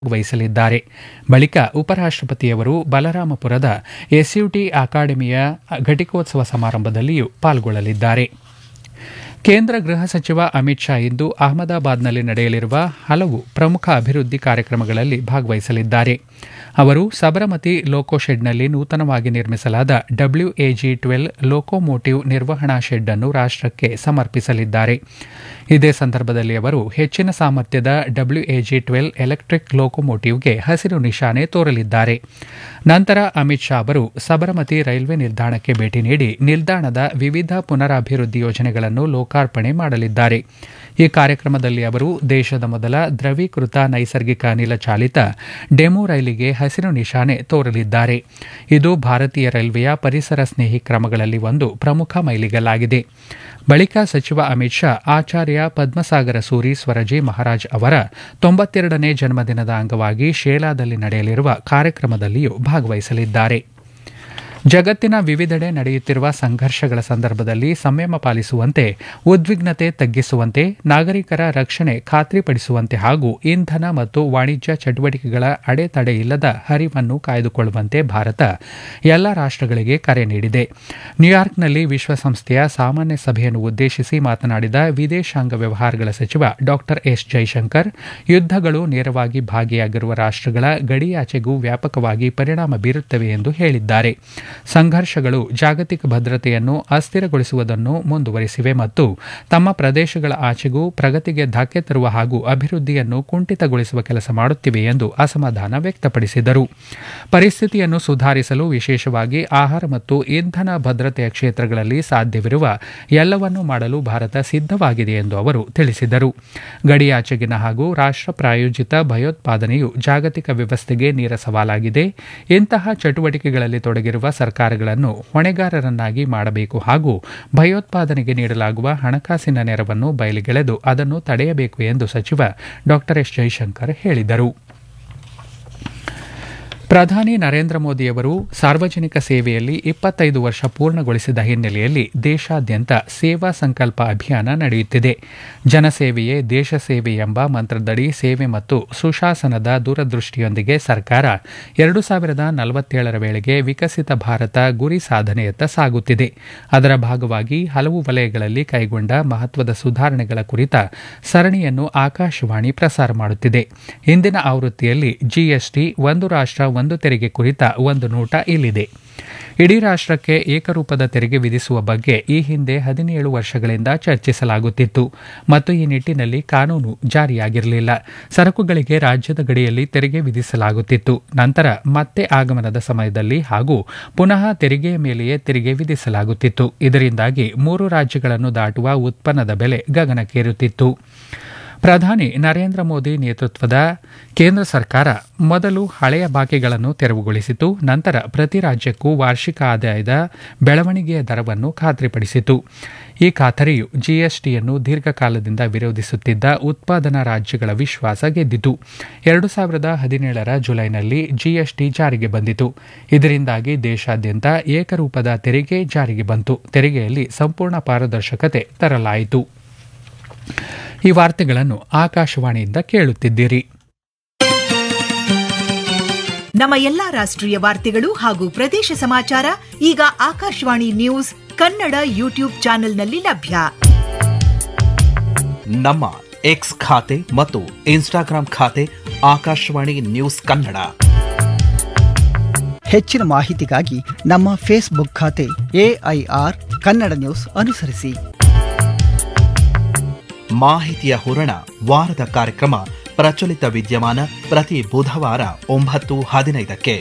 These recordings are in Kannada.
ವಹಿಸಲಿದ್ದಾರೆ ಬಳಿಕ ಉಪರಾಷ್ಟಪತಿಯವರು ಬಲರಾಮಪುರದ ಎಸ್ಯುಟಿ ಅಕಾಡೆಮಿಯ ಘಟಿಕೋತ್ಸವ ಸಮಾರಂಭದಲ್ಲಿಯೂ ಪಾಲ್ಗೊಳ್ಳಲಿದ್ದಾರೆ ಕೇಂದ್ರ ಗೃಹ ಸಚಿವ ಅಮಿತ್ ಶಾ ಇಂದು ಅಹಮದಾಬಾದ್ನಲ್ಲಿ ನಡೆಯಲಿರುವ ಹಲವು ಪ್ರಮುಖ ಅಭಿವೃದ್ಧಿ ಕಾರ್ಯಕ್ರಮಗಳಲ್ಲಿ ಭಾಗವಹಿಸಲಿದ್ದಾರೆ ಅವರು ಸಬರಮತಿ ಲೋಕೋ ಶೆಡ್ನಲ್ಲಿ ನೂತನವಾಗಿ ನಿರ್ಮಿಸಲಾದ ಡಬ್ಲ್ಯೂಎಜಿ ಟ್ವೆಲ್ ಲೋಕೋಮೋಟಿವ್ ನಿರ್ವಹಣಾ ಶೆಡ್ ಅನ್ನು ರಾಷ್ಟಕ್ಕೆ ಸಮರ್ಪಿಸಲಿದ್ದಾರೆ ಇದೇ ಸಂದರ್ಭದಲ್ಲಿ ಅವರು ಹೆಚ್ಚಿನ ಸಾಮರ್ಥ್ಯದ ಡಬ್ಲ್ಯೂಎಜಿ ಟ್ವೆಲ್ ಎಲೆಕ್ಟ್ರಿಕ್ ಲೋಕೋಮೋಟಿವ್ಗೆ ಹಸಿರು ನಿಶಾನೆ ತೋರಲಿದ್ದಾರೆ ನಂತರ ಅಮಿತ್ ಶಾ ಅವರು ಸಬರಮತಿ ರೈಲ್ವೆ ನಿಲ್ದಾಣಕ್ಕೆ ಭೇಟಿ ನೀಡಿ ನಿಲ್ದಾಣದ ವಿವಿಧ ಪುನರಾಭಿವೃದ್ಧಿ ಯೋಜನೆಗಳನ್ನು ಲೋಕಾರ್ಪಣೆ ಮಾಡಲಿದ್ದಾರೆ ಈ ಕಾರ್ಯಕ್ರಮದಲ್ಲಿ ಅವರು ದೇಶದ ಮೊದಲ ದ್ರವೀಕೃತ ನೈಸರ್ಗಿಕ ಅನಿಲ ಚಾಲಿತ ಡೆಮು ರೈಲಿಗೆ ಹಸಿರು ನಿಶಾನೆ ತೋರಲಿದ್ದಾರೆ ಇದು ಭಾರತೀಯ ರೈಲ್ವೆಯ ಪರಿಸರ ಸ್ನೇಹಿ ಕ್ರಮಗಳಲ್ಲಿ ಒಂದು ಪ್ರಮುಖ ಮೈಲಿಗಲ್ಲಾಗಿದೆ ಬಳಿಕ ಸಚಿವ ಅಮಿತ್ ಶಾ ಆಚಾರ್ಯ ಪದ್ಮಸಾಗರ ಸೂರಿ ಸ್ವರಜಿ ಮಹಾರಾಜ್ ಅವರ ತೊಂಬತ್ತೆರಡನೇ ಜನ್ಮದಿನದ ಅಂಗವಾಗಿ ಶೇಲಾದಲ್ಲಿ ನಡೆಯಲಿರುವ ಕಾರ್ಯಕ್ರಮದಲ್ಲಿಯೂ ಭಾಗವಹಿಸಲಿದ್ದಾರೆ ಜಗತ್ತಿನ ವಿವಿಧೆಡೆ ನಡೆಯುತ್ತಿರುವ ಸಂಘರ್ಷಗಳ ಸಂದರ್ಭದಲ್ಲಿ ಸಂಯಮ ಪಾಲಿಸುವಂತೆ ಉದ್ವಿಗ್ನತೆ ತಗ್ಗಿಸುವಂತೆ ನಾಗರಿಕರ ರಕ್ಷಣೆ ಖಾತ್ರಿಪಡಿಸುವಂತೆ ಹಾಗೂ ಇಂಧನ ಮತ್ತು ವಾಣಿಜ್ಯ ಚಟುವಟಿಕೆಗಳ ಅಡೆತಡೆ ಇಲ್ಲದ ಹರಿವನ್ನು ಕಾಯ್ದುಕೊಳ್ಳುವಂತೆ ಭಾರತ ಎಲ್ಲ ರಾಷ್ಟಗಳಿಗೆ ಕರೆ ನೀಡಿದೆ ನ್ಯೂಯಾರ್ಕ್ನಲ್ಲಿ ವಿಶ್ವಸಂಸ್ಥೆಯ ಸಾಮಾನ್ಯ ಸಭೆಯನ್ನು ಉದ್ದೇಶಿಸಿ ಮಾತನಾಡಿದ ವಿದೇಶಾಂಗ ವ್ಯವಹಾರಗಳ ಸಚಿವ ಡಾ ಎಸ್ ಜೈಶಂಕರ್ ಯುದ್ದಗಳು ನೇರವಾಗಿ ಭಾಗಿಯಾಗಿರುವ ರಾಷ್ಟಗಳ ಗಡಿಯಾಚೆಗೂ ವ್ಯಾಪಕವಾಗಿ ಪರಿಣಾಮ ಬೀರುತ್ತವೆ ಎಂದು ಹೇಳಿದ್ದಾರೆ ಸಂಘರ್ಷಗಳು ಜಾಗತಿಕ ಭದ್ರತೆಯನ್ನು ಅಸ್ಥಿರಗೊಳಿಸುವುದನ್ನು ಮುಂದುವರಿಸಿವೆ ಮತ್ತು ತಮ್ಮ ಪ್ರದೇಶಗಳ ಆಚೆಗೂ ಪ್ರಗತಿಗೆ ಧಕ್ಕೆ ತರುವ ಹಾಗೂ ಅಭಿವೃದ್ಧಿಯನ್ನು ಕುಂಠಿತಗೊಳಿಸುವ ಕೆಲಸ ಮಾಡುತ್ತಿವೆ ಎಂದು ಅಸಮಾಧಾನ ವ್ಯಕ್ತಪಡಿಸಿದರು ಪರಿಸ್ಥಿತಿಯನ್ನು ಸುಧಾರಿಸಲು ವಿಶೇಷವಾಗಿ ಆಹಾರ ಮತ್ತು ಇಂಧನ ಭದ್ರತೆಯ ಕ್ಷೇತ್ರಗಳಲ್ಲಿ ಸಾಧ್ಯವಿರುವ ಎಲ್ಲವನ್ನೂ ಮಾಡಲು ಭಾರತ ಸಿದ್ಧವಾಗಿದೆ ಎಂದು ಅವರು ತಿಳಿಸಿದರು ಗಡಿಯಾಚೆಗಿನ ಹಾಗೂ ರಾಷ್ಟ್ರ ಪ್ರಾಯೋಜಿತ ಭಯೋತ್ಪಾದನೆಯು ಜಾಗತಿಕ ವ್ಯವಸ್ಥೆಗೆ ನೇರ ಸವಾಲಾಗಿದೆ ಇಂತಹ ಚಟುವಟಿಕೆಗಳಲ್ಲಿ ತೊಡಗಿರುವ ಸರ್ಕಾರಗಳನ್ನು ಹೊಣೆಗಾರರನ್ನಾಗಿ ಮಾಡಬೇಕು ಹಾಗೂ ಭಯೋತ್ಪಾದನೆಗೆ ನೀಡಲಾಗುವ ಹಣಕಾಸಿನ ನೆರವನ್ನು ಬಯಲಿಗೆಳೆದು ಅದನ್ನು ತಡೆಯಬೇಕು ಎಂದು ಸಚಿವ ಡಾ ಎಸ್ ಜೈಶಂಕರ್ ಹೇಳಿದರು ಪ್ರಧಾನಿ ನರೇಂದ್ರ ಮೋದಿಯವರು ಸಾರ್ವಜನಿಕ ಸೇವೆಯಲ್ಲಿ ಇಪ್ಪತ್ತೈದು ವರ್ಷ ಪೂರ್ಣಗೊಳಿಸಿದ ಹಿನ್ನೆಲೆಯಲ್ಲಿ ದೇಶಾದ್ಯಂತ ಸೇವಾ ಸಂಕಲ್ಪ ಅಭಿಯಾನ ನಡೆಯುತ್ತಿದೆ ಜನಸೇವೆಯೇ ದೇಶ ಸೇವೆ ಎಂಬ ಮಂತ್ರದಡಿ ಸೇವೆ ಮತ್ತು ಸುಶಾಸನದ ದೂರದೃಷ್ಟಿಯೊಂದಿಗೆ ಸರ್ಕಾರ ಎರಡು ಸಾವಿರದ ನಲವತ್ತೇಳರ ವೇಳೆಗೆ ವಿಕಸಿತ ಭಾರತ ಗುರಿ ಸಾಧನೆಯತ್ತ ಸಾಗುತ್ತಿದೆ ಅದರ ಭಾಗವಾಗಿ ಹಲವು ವಲಯಗಳಲ್ಲಿ ಕೈಗೊಂಡ ಮಹತ್ವದ ಸುಧಾರಣೆಗಳ ಕುರಿತ ಸರಣಿಯನ್ನು ಆಕಾಶವಾಣಿ ಪ್ರಸಾರ ಮಾಡುತ್ತಿದೆ ಇಂದಿನ ಆವೃತ್ತಿಯಲ್ಲಿ ಜಿಎಸ್ಟಿ ಒಂದು ರಾಷ್ಟ್ರ ಒಂದು ತೆರಿಗೆ ಕುರಿತ ಒಂದು ನೋಟ ಇಲ್ಲಿದೆ ಇಡೀ ರಾಷ್ಟಕ್ಕೆ ಏಕರೂಪದ ತೆರಿಗೆ ವಿಧಿಸುವ ಬಗ್ಗೆ ಈ ಹಿಂದೆ ಹದಿನೇಳು ವರ್ಷಗಳಿಂದ ಚರ್ಚಿಸಲಾಗುತ್ತಿತ್ತು ಮತ್ತು ಈ ನಿಟ್ಟಿನಲ್ಲಿ ಕಾನೂನು ಜಾರಿಯಾಗಿರಲಿಲ್ಲ ಸರಕುಗಳಿಗೆ ರಾಜ್ಯದ ಗಡಿಯಲ್ಲಿ ತೆರಿಗೆ ವಿಧಿಸಲಾಗುತ್ತಿತ್ತು ನಂತರ ಮತ್ತೆ ಆಗಮನದ ಸಮಯದಲ್ಲಿ ಹಾಗೂ ಪುನಃ ತೆರಿಗೆಯ ಮೇಲೆಯೇ ತೆರಿಗೆ ವಿಧಿಸಲಾಗುತ್ತಿತ್ತು ಇದರಿಂದಾಗಿ ಮೂರು ರಾಜ್ಯಗಳನ್ನು ದಾಟುವ ಉತ್ಪನ್ನದ ಬೆಲೆ ಗಗನಕ್ಕೇರುತ್ತಿತ್ತು ಪ್ರಧಾನಿ ನರೇಂದ್ರ ಮೋದಿ ನೇತೃತ್ವದ ಕೇಂದ್ರ ಸರ್ಕಾರ ಮೊದಲು ಹಳೆಯ ಬಾಕಿಗಳನ್ನು ತೆರವುಗೊಳಿಸಿತು ನಂತರ ಪ್ರತಿ ರಾಜ್ಯಕ್ಕೂ ವಾರ್ಷಿಕ ಆದಾಯದ ಬೆಳವಣಿಗೆಯ ದರವನ್ನು ಖಾತ್ರಿಪಡಿಸಿತು ಈ ಖಾತರಿಯು ಜಿಎಸ್ಟಿಯನ್ನು ದೀರ್ಘಕಾಲದಿಂದ ವಿರೋಧಿಸುತ್ತಿದ್ದ ಉತ್ಪಾದನಾ ರಾಜ್ಯಗಳ ವಿಶ್ವಾಸ ಗೆದ್ದಿತು ಎರಡು ಸಾವಿರದ ಹದಿನೇಳರ ಜುಲೈನಲ್ಲಿ ಜಿಎಸ್ಟಿ ಜಾರಿಗೆ ಬಂದಿತು ಇದರಿಂದಾಗಿ ದೇಶಾದ್ಯಂತ ಏಕರೂಪದ ತೆರಿಗೆ ಜಾರಿಗೆ ಬಂತು ತೆರಿಗೆಯಲ್ಲಿ ಸಂಪೂರ್ಣ ಪಾರದರ್ಶಕತೆ ತರಲಾಯಿತು ಈ ವಾರ್ತೆಗಳನ್ನು ಆಕಾಶವಾಣಿಯಿಂದ ಕೇಳುತ್ತಿದ್ದೀರಿ ನಮ್ಮ ಎಲ್ಲಾ ರಾಷ್ಟ್ರೀಯ ವಾರ್ತೆಗಳು ಹಾಗೂ ಪ್ರದೇಶ ಸಮಾಚಾರ ಈಗ ಆಕಾಶವಾಣಿ ನ್ಯೂಸ್ ಕನ್ನಡ ಯೂಟ್ಯೂಬ್ ಚಾನೆಲ್ನಲ್ಲಿ ಲಭ್ಯ ನಮ್ಮ ಎಕ್ಸ್ ಖಾತೆ ಮತ್ತು ಇನ್ಸ್ಟಾಗ್ರಾಂ ಖಾತೆ ಆಕಾಶವಾಣಿ ನ್ಯೂಸ್ ಕನ್ನಡ ಹೆಚ್ಚಿನ ಮಾಹಿತಿಗಾಗಿ ನಮ್ಮ ಫೇಸ್ಬುಕ್ ಖಾತೆ ಎಐಆರ್ ಕನ್ನಡ ನ್ಯೂಸ್ ಅನುಸರಿಸಿ ಮಾಹಿತಿಯ ಹೂರಣ ವಾರದ ಕಾರ್ಯಕ್ರಮ ಪ್ರಚಲಿತ ವಿದ್ಯಮಾನ ಪ್ರತಿ ಬುಧವಾರ ಒಂಬತ್ತು ಹದಿನೈದಕ್ಕೆ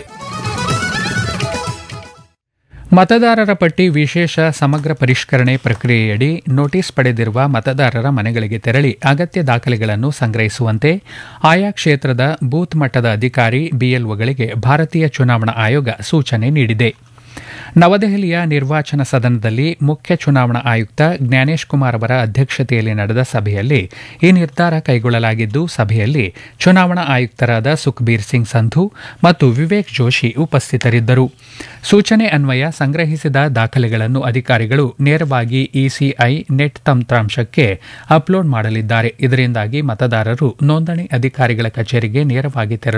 ಮತದಾರರ ಪಟ್ಟಿ ವಿಶೇಷ ಸಮಗ್ರ ಪರಿಷ್ಕರಣೆ ಪ್ರಕ್ರಿಯೆಯಡಿ ನೋಟಿಸ್ ಪಡೆದಿರುವ ಮತದಾರರ ಮನೆಗಳಿಗೆ ತೆರಳಿ ಅಗತ್ಯ ದಾಖಲೆಗಳನ್ನು ಸಂಗ್ರಹಿಸುವಂತೆ ಆಯಾ ಕ್ಷೇತ್ರದ ಬೂತ್ ಮಟ್ಟದ ಅಧಿಕಾರಿ ಬಿಎಲ್ಒಗಳಿಗೆ ಭಾರತೀಯ ಚುನಾವಣಾ ಆಯೋಗ ಸೂಚನೆ ನೀಡಿದೆ ನವದೆಹಲಿಯ ನಿರ್ವಾಚನ ಸದನದಲ್ಲಿ ಮುಖ್ಯ ಚುನಾವಣಾ ಆಯುಕ್ತ ಜ್ಞಾನೇಶ್ ಕುಮಾರ್ ಅವರ ಅಧ್ಯಕ್ಷತೆಯಲ್ಲಿ ನಡೆದ ಸಭೆಯಲ್ಲಿ ಈ ನಿರ್ಧಾರ ಕೈಗೊಳ್ಳಲಾಗಿದ್ದು ಸಭೆಯಲ್ಲಿ ಚುನಾವಣಾ ಆಯುಕ್ತರಾದ ಸುಖ್ಬೀರ್ ಸಿಂಗ್ ಸಂಧು ಮತ್ತು ವಿವೇಕ್ ಜೋಶಿ ಉಪಸ್ಥಿತರಿದ್ದರು ಸೂಚನೆ ಅನ್ವಯ ಸಂಗ್ರಹಿಸಿದ ದಾಖಲೆಗಳನ್ನು ಅಧಿಕಾರಿಗಳು ನೇರವಾಗಿ ಇಸಿಐ ನೆಟ್ ತಂತ್ರಾಂಶಕ್ಕೆ ಅಪ್ಲೋಡ್ ಮಾಡಲಿದ್ದಾರೆ ಇದರಿಂದಾಗಿ ಮತದಾರರು ನೋಂದಣಿ ಅಧಿಕಾರಿಗಳ ಕಚೇರಿಗೆ ನೇರವಾಗಿ ತೆರಳು